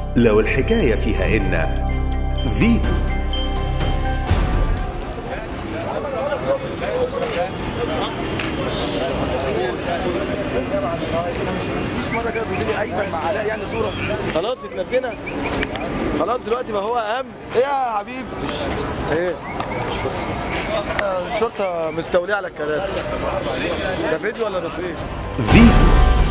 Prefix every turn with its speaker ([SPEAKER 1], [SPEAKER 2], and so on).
[SPEAKER 1] لو الحكاية فيها إن فيتو
[SPEAKER 2] مره كده بيقول لي ايمن مع علاء يعني صوره خلاص اتنسينا خلاص دلوقتي ما هو اهم ايه يا حبيبي ايه الشرطه مستوليه على الكراسي ده فيديو ولا تصوير
[SPEAKER 1] فيتو